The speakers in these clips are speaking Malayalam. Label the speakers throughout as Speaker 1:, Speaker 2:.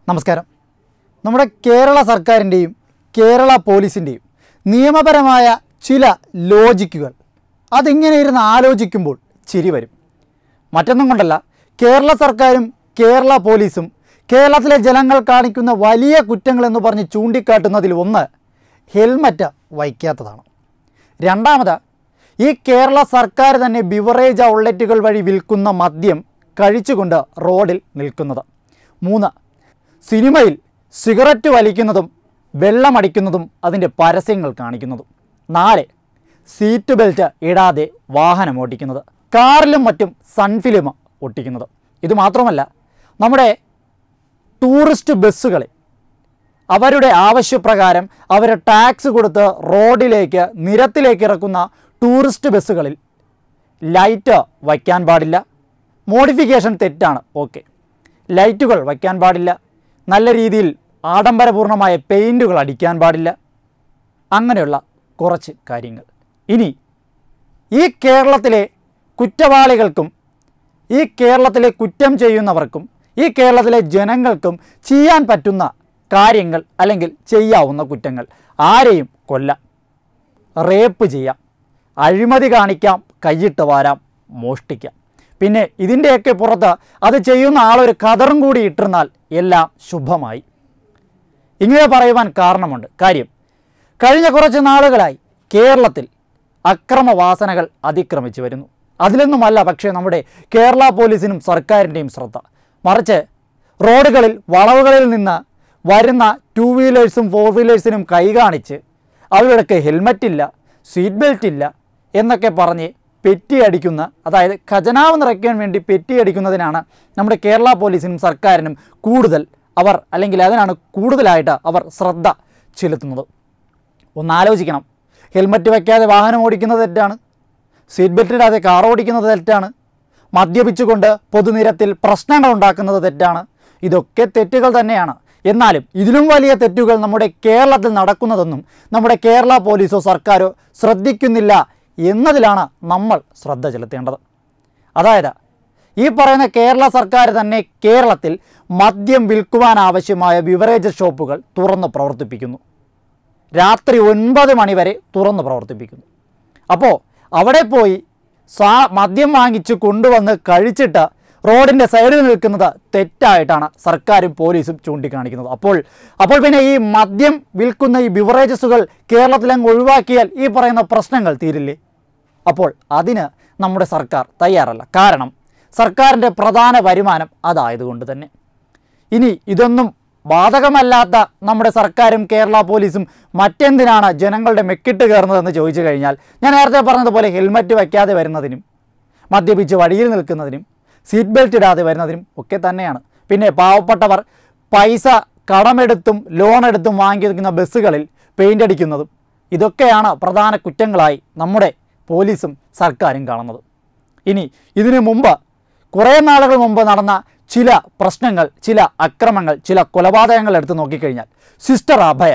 Speaker 1: നമസ്കാരം നമ്മുടെ കേരള സർക്കാരിൻ്റെയും കേരള പോലീസിൻ്റെയും നിയമപരമായ ചില ലോജിക്കുകൾ അതിങ്ങനെ ഇരുന്ന് ആലോചിക്കുമ്പോൾ ചിരി വരും മറ്റൊന്നും കൊണ്ടല്ല കേരള സർക്കാരും കേരള പോലീസും കേരളത്തിലെ ജനങ്ങൾ കാണിക്കുന്ന വലിയ കുറ്റങ്ങളെന്ന് പറഞ്ഞ് ചൂണ്ടിക്കാട്ടുന്നതിൽ ഒന്ന് ഹെൽമറ്റ് വയ്ക്കാത്തതാണ് രണ്ടാമത് ഈ കേരള സർക്കാർ തന്നെ ബിവറേജ് ഔട്ട്ലെറ്റുകൾ വഴി വിൽക്കുന്ന മദ്യം കഴിച്ചുകൊണ്ട് റോഡിൽ നിൽക്കുന്നത് മൂന്ന് സിനിമയിൽ സിഗരറ്റ് വലിക്കുന്നതും വെള്ളമടിക്കുന്നതും അതിൻ്റെ പരസ്യങ്ങൾ കാണിക്കുന്നതും നാല് സീറ്റ് ബെൽറ്റ് ഇടാതെ വാഹനം ഓടിക്കുന്നത് കാറിലും മറ്റും സൺഫിലിം ഒട്ടിക്കുന്നത് ഇത് മാത്രമല്ല നമ്മുടെ ടൂറിസ്റ്റ് ബസ്സുകളിൽ അവരുടെ ആവശ്യപ്രകാരം അവർ ടാക്സ് കൊടുത്ത് റോഡിലേക്ക് നിരത്തിലേക്ക് ഇറക്കുന്ന ടൂറിസ്റ്റ് ബസ്സുകളിൽ ലൈറ്റ് വയ്ക്കാൻ പാടില്ല മോഡിഫിക്കേഷൻ തെറ്റാണ് ഓക്കെ ലൈറ്റുകൾ വയ്ക്കാൻ പാടില്ല നല്ല രീതിയിൽ ആഡംബരപൂർണമായ പെയിൻറ്റുകൾ അടിക്കാൻ പാടില്ല അങ്ങനെയുള്ള കുറച്ച് കാര്യങ്ങൾ ഇനി ഈ കേരളത്തിലെ കുറ്റവാളികൾക്കും ഈ കേരളത്തിലെ കുറ്റം ചെയ്യുന്നവർക്കും ഈ കേരളത്തിലെ ജനങ്ങൾക്കും ചെയ്യാൻ പറ്റുന്ന കാര്യങ്ങൾ അല്ലെങ്കിൽ ചെയ്യാവുന്ന കുറ്റങ്ങൾ ആരെയും കൊല്ലാം റേപ്പ് ചെയ്യാം അഴിമതി കാണിക്കാം കൈയിട്ട് വാരാം മോഷ്ടിക്കാം പിന്നെ ഇതിൻ്റെയൊക്കെ പുറത്ത് അത് ചെയ്യുന്ന ആളൊരു കതറും കൂടി ഇട്ടിരുന്നാൽ എല്ലാം ശുഭമായി ഇങ്ങനെ പറയുവാൻ കാരണമുണ്ട് കാര്യം കഴിഞ്ഞ കുറച്ച് നാളുകളായി കേരളത്തിൽ അക്രമവാസനകൾ അതിക്രമിച്ചു വരുന്നു അതിലൊന്നുമല്ല പക്ഷേ നമ്മുടെ കേരള പോലീസിനും സർക്കാരിൻ്റെയും ശ്രദ്ധ മറിച്ച് റോഡുകളിൽ വളവുകളിൽ നിന്ന് വരുന്ന ടൂ വീലേഴ്സും ഫോർ വീലേഴ്സിനും കൈ കാണിച്ച് അവരുടെയൊക്കെ ഹെൽമറ്റ് ഇല്ല സീറ്റ് ബെൽറ്റ് ഇല്ല എന്നൊക്കെ പറഞ്ഞ് പെറ്റി അടിക്കുന്ന അതായത് ഖജനാവ് നിറയ്ക്കാൻ വേണ്ടി പെറ്റി അടിക്കുന്നതിനാണ് നമ്മുടെ കേരള പോലീസിനും സർക്കാരിനും കൂടുതൽ അവർ അല്ലെങ്കിൽ അതിനാണ് കൂടുതലായിട്ട് അവർ ശ്രദ്ധ ചെലുത്തുന്നത് ഒന്ന് ആലോചിക്കണം ഹെൽമറ്റ് വയ്ക്കാതെ വാഹനം ഓടിക്കുന്നത് തെറ്റാണ് സീറ്റ് ബെൽറ്റ് ഇടാതെ കാർ ഓടിക്കുന്നത് തെറ്റാണ് മദ്യപിച്ചുകൊണ്ട് പൊതുനിരത്തിൽ പ്രശ്നങ്ങൾ ഉണ്ടാക്കുന്നത് തെറ്റാണ് ഇതൊക്കെ തെറ്റുകൾ തന്നെയാണ് എന്നാലും ഇതിലും വലിയ തെറ്റുകൾ നമ്മുടെ കേരളത്തിൽ നടക്കുന്നതെന്നും നമ്മുടെ കേരള പോലീസോ സർക്കാരോ ശ്രദ്ധിക്കുന്നില്ല എന്നതിലാണ് നമ്മൾ ശ്രദ്ധ ചെലുത്തേണ്ടത് അതായത് ഈ പറയുന്ന കേരള സർക്കാർ തന്നെ കേരളത്തിൽ മദ്യം വിൽക്കുവാൻ ആവശ്യമായ ബിവറേജ് ഷോപ്പുകൾ തുറന്ന് പ്രവർത്തിപ്പിക്കുന്നു രാത്രി ഒൻപത് മണി വരെ തുറന്ന് പ്രവർത്തിപ്പിക്കുന്നു അപ്പോൾ അവിടെ പോയി സാ മദ്യം വാങ്ങിച്ച് കൊണ്ടുവന്ന് കഴിച്ചിട്ട് റോഡിൻ്റെ സൈഡിൽ നിൽക്കുന്നത് തെറ്റായിട്ടാണ് സർക്കാരും പോലീസും ചൂണ്ടിക്കാണിക്കുന്നത് അപ്പോൾ അപ്പോൾ പിന്നെ ഈ മദ്യം വിൽക്കുന്ന ഈ ബിവറേജസുകൾ കേരളത്തിലങ്ങ് ഒഴിവാക്കിയാൽ ഈ പറയുന്ന പ്രശ്നങ്ങൾ തീരില്ലേ അപ്പോൾ അതിന് നമ്മുടെ സർക്കാർ തയ്യാറല്ല കാരണം സർക്കാരിൻ്റെ പ്രധാന വരുമാനം അതായതുകൊണ്ട് തന്നെ ഇനി ഇതൊന്നും ബാധകമല്ലാത്ത നമ്മുടെ സർക്കാരും കേരള പോലീസും മറ്റെന്തിനാണ് ജനങ്ങളുടെ മെക്കിട്ട് കയറുന്നതെന്ന് ചോദിച്ചു കഴിഞ്ഞാൽ ഞാൻ നേരത്തെ പറഞ്ഞതുപോലെ ഹെൽമറ്റ് വയ്ക്കാതെ വരുന്നതിനും മദ്യപിച്ച് വഴിയിൽ നിൽക്കുന്നതിനും സീറ്റ് ബെൽറ്റ് ഇടാതെ വരുന്നതിനും ഒക്കെ തന്നെയാണ് പിന്നെ പാവപ്പെട്ടവർ പൈസ കടമെടുത്തും ലോൺ എടുത്തും വാങ്ങിക്കുന്ന ബസ്സുകളിൽ പെയിൻ്റ് അടിക്കുന്നതും ഇതൊക്കെയാണ് പ്രധാന കുറ്റങ്ങളായി നമ്മുടെ പോലീസും സർക്കാരും കാണുന്നത് ഇനി ഇതിനു മുമ്പ് കുറേ നാളുകൾ മുമ്പ് നടന്ന ചില പ്രശ്നങ്ങൾ ചില അക്രമങ്ങൾ ചില കൊലപാതകങ്ങൾ എടുത്തു നോക്കിക്കഴിഞ്ഞാൽ സിസ്റ്റർ അഭയ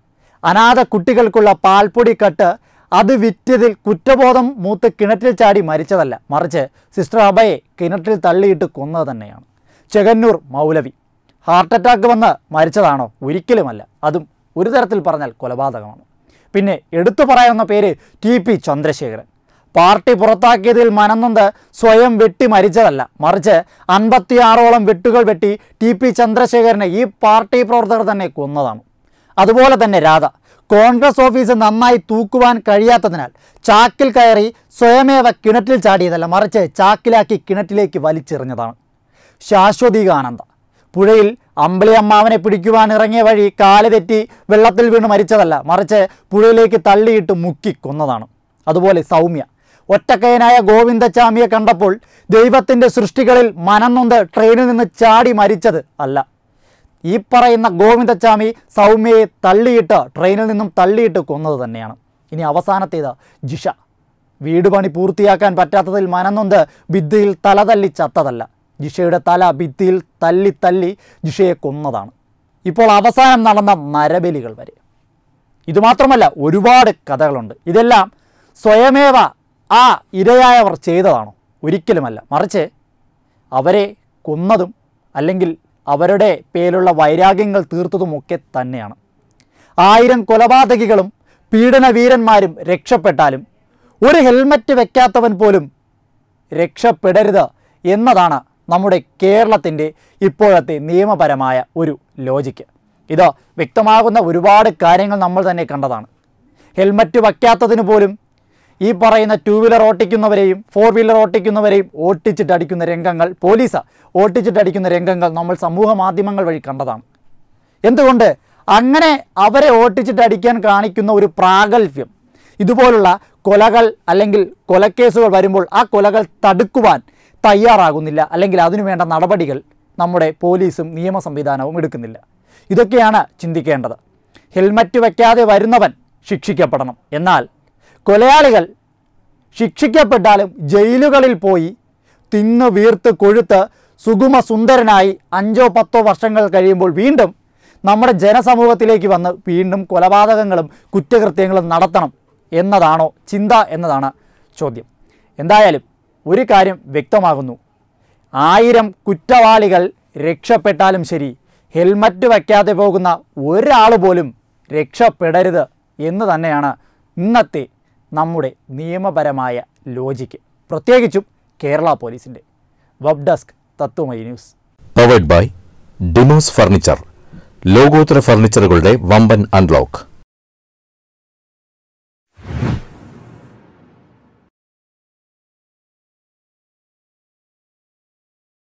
Speaker 1: അനാഥ കുട്ടികൾക്കുള്ള പാൽപ്പൊടി കട്ട് അത് വിറ്റതിൽ കുറ്റബോധം മൂത്ത് കിണറ്റിൽ ചാടി മരിച്ചതല്ല മറിച്ച് സിസ്റ്റർ അഭയെ കിണറ്റിൽ തള്ളിയിട്ട് കൊന്നത് തന്നെയാണ് ചെകന്നൂർ മൗലവി ഹാർട്ട് അറ്റാക്ക് വന്ന് മരിച്ചതാണോ ഒരിക്കലുമല്ല അതും ഒരു തരത്തിൽ പറഞ്ഞാൽ കൊലപാതകമാണ് പിന്നെ എടുത്തു പറയാവുന്ന പേര് ടി പി ചന്ദ്രശേഖരൻ പാർട്ടി പുറത്താക്കിയതിൽ മനംനൊന്ത് സ്വയം വെട്ടി മരിച്ചതല്ല മറിച്ച് അൻപത്തിയാറോളം വെട്ടുകൾ വെട്ടി ടി പി ചന്ദ്രശേഖരനെ ഈ പാർട്ടി പ്രവർത്തകർ തന്നെ കൊന്നതാണ് അതുപോലെ തന്നെ രാധ കോൺഗ്രസ് ഓഫീസ് നന്നായി തൂക്കുവാൻ കഴിയാത്തതിനാൽ ചാക്കിൽ കയറി സ്വയമേവ കിണറ്റിൽ ചാടിയതല്ല മറിച്ച് ചാക്കിലാക്കി കിണറ്റിലേക്ക് വലിച്ചെറിഞ്ഞതാണ് ശാശ്വതികാനന്ദ പുഴയിൽ അമ്പിളി അമ്മാവനെ പിടിക്കുവാൻ ഇറങ്ങിയ വഴി കാല് തെറ്റി വെള്ളത്തിൽ വീണ് മരിച്ചതല്ല മറിച്ച് പുഴയിലേക്ക് തള്ളിയിട്ട് മുക്കി കൊന്നതാണ് അതുപോലെ സൗമ്യ ഒറ്റക്കയനായ ഗോവിന്ദച്ചാമിയെ കണ്ടപ്പോൾ ദൈവത്തിൻ്റെ സൃഷ്ടികളിൽ മനംനൊന്ത് ട്രെയിനിൽ നിന്ന് ചാടി മരിച്ചത് അല്ല ഈ പറയുന്ന ഗോവിന്ദച്ചാമി സൗമ്യയെ തള്ളിയിട്ട് ട്രെയിനിൽ നിന്നും തള്ളിയിട്ട് കൊന്നത് തന്നെയാണ് ഇനി അവസാനത്തേത് ജിഷ വീട് പണി പൂർത്തിയാക്കാൻ പറ്റാത്തതിൽ മനംനൊന്ത് ഭിത്തിയിൽ തല തല്ലി ചത്തതല്ല ജിഷയുടെ തല ഭിത്തിയിൽ തല്ലി തല്ലി ജിഷയെ കൊന്നതാണ് ഇപ്പോൾ അവസാനം നടന്ന നരബലികൾ വരെ ഇതുമാത്രമല്ല ഒരുപാട് കഥകളുണ്ട് ഇതെല്ലാം സ്വയമേവ ആ ഇരയായവർ ചെയ്തതാണോ ഒരിക്കലുമല്ല മറിച്ച് അവരെ കൊന്നതും അല്ലെങ്കിൽ അവരുടെ പേരിലുള്ള വൈരാഗ്യങ്ങൾ തീർത്തതുമൊക്കെ തന്നെയാണ് ആയിരം കൊലപാതകികളും പീഡനവീരന്മാരും രക്ഷപ്പെട്ടാലും ഒരു ഹെൽമറ്റ് വെക്കാത്തവൻ പോലും രക്ഷപ്പെടരുത് എന്നതാണ് നമ്മുടെ കേരളത്തിൻ്റെ ഇപ്പോഴത്തെ നിയമപരമായ ഒരു ലോജിക്ക് ഇത് വ്യക്തമാകുന്ന ഒരുപാട് കാര്യങ്ങൾ നമ്മൾ തന്നെ കണ്ടതാണ് ഹെൽമറ്റ് വയ്ക്കാത്തതിന് പോലും ഈ പറയുന്ന ടൂ വീലർ ഓട്ടിക്കുന്നവരെയും ഫോർ വീലർ ഓട്ടിക്കുന്നവരെയും ഓട്ടിച്ചിട്ടടിക്കുന്ന രംഗങ്ങൾ പോലീസ് ഓട്ടിച്ചിട്ടടിക്കുന്ന രംഗങ്ങൾ നമ്മൾ സമൂഹ മാധ്യമങ്ങൾ വഴി കണ്ടതാണ് എന്തുകൊണ്ട് അങ്ങനെ അവരെ ഓട്ടിച്ചിട്ടടിക്കാൻ കാണിക്കുന്ന ഒരു പ്രാഗൽഭ്യം ഇതുപോലുള്ള കൊലകൾ അല്ലെങ്കിൽ കൊലക്കേസുകൾ വരുമ്പോൾ ആ കൊലകൾ തടുക്കുവാൻ തയ്യാറാകുന്നില്ല അല്ലെങ്കിൽ അതിനു വേണ്ട നടപടികൾ നമ്മുടെ പോലീസും നിയമ സംവിധാനവും എടുക്കുന്നില്ല ഇതൊക്കെയാണ് ചിന്തിക്കേണ്ടത് ഹെൽമറ്റ് വയ്ക്കാതെ വരുന്നവൻ ശിക്ഷിക്കപ്പെടണം എന്നാൽ കൊലയാളികൾ ശിക്ഷിക്കപ്പെട്ടാലും ജയിലുകളിൽ പോയി തിന്ന് വീർത്ത് കൊഴുത്ത് സുഗമ സുന്ദരനായി അഞ്ചോ പത്തോ വർഷങ്ങൾ കഴിയുമ്പോൾ വീണ്ടും നമ്മുടെ ജനസമൂഹത്തിലേക്ക് വന്ന് വീണ്ടും കൊലപാതകങ്ങളും കുറ്റകൃത്യങ്ങളും നടത്തണം എന്നതാണോ ചിന്ത എന്നതാണ് ചോദ്യം എന്തായാലും ഒരു കാര്യം വ്യക്തമാകുന്നു ആയിരം കുറ്റവാളികൾ രക്ഷപ്പെട്ടാലും ശരി ഹെൽമറ്റ് വയ്ക്കാതെ പോകുന്ന ഒരാൾ പോലും രക്ഷപ്പെടരുത് എന്ന് തന്നെയാണ് ഇന്നത്തെ നമ്മുടെ നിയമപരമായ ലോജിക്ക് പ്രത്യേകിച്ചും കേരള പോലീസിൻ്റെ web desk Tatwamayi news
Speaker 2: powered by ഡിമോസ് ഫർണിച്ചർ ലോകോത്തര ഫർണിച്ചറുകളുടെ വമ്പൻ അൺലോക്ക്